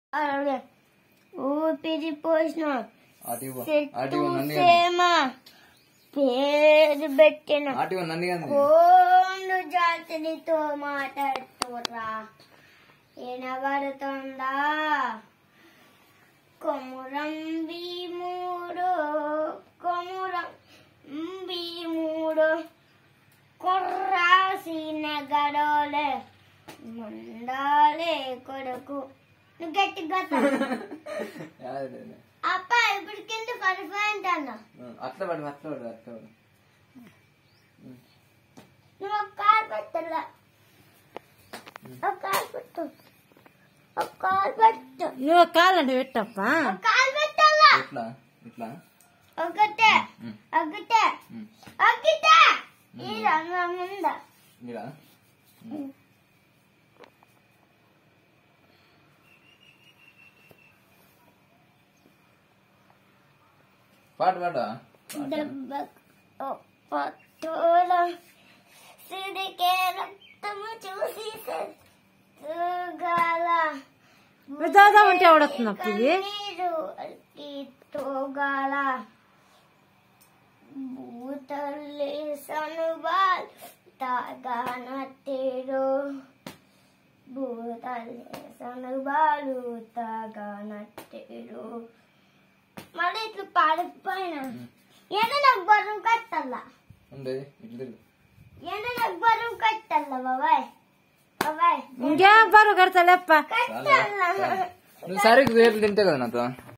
అలాగే ఊపిరి పోసిన ఆటివో చెట్టు ఆటివో నన్ను సేమ పేరు పెట్టిన ఆటివో నన్ను కానీ కోండు జాతినితో మాట్లాడుతురా వినబడుతుందా కొమురం భీముడు కొమురం భీముడు కుర్రాసిన గడోలే ముండాలే కొడుకు నువ్వు గట్టిగా అప్ప ఇప్పుడు కింద పడిపోయింది అన్న అట్లా పడు అట్లా పడు అట్లా పడు నువ్వు ఒక కాలు పెట్టాల ఒక కాలు పెట్టు ఒక కాలు పెట్టు నువ్వు కాలండి పెట్టప్ప ఒక కాలు పెట్టాలా ఇట్లా ఇట్లా ఒకటే ఉమ్, ఒకటే ఉమ్. ఒకటే ఈ రంగు ముందా ఇలా పాట పాట దెబ్బ పట్టుల సిరికే రక్తము చూసి తూగాల దాదా ఉంటే ఎవడొస్తున్నప్ప ఇది కన్నీరు అల్కి తోగాల భూతల్లి సనుబాల్ తాగానట్టేరు భూతల్లి సనుబాలు తాగానట్టేరు మళ్ళీ ఇట్లా పాడిపోయినా ఏదో నాకు బరువు కట్టాలా ఉండేది ఇట్లా తిరుగు ఏదో నాకు బరువు కట్టాలా బాబాయ్ బాబాయ్ ఇంకేం పరువు కడతా లేప్ప కట్టాలా నువ్వు సరిగ్గా వేర్లు తింటే కదా నాతో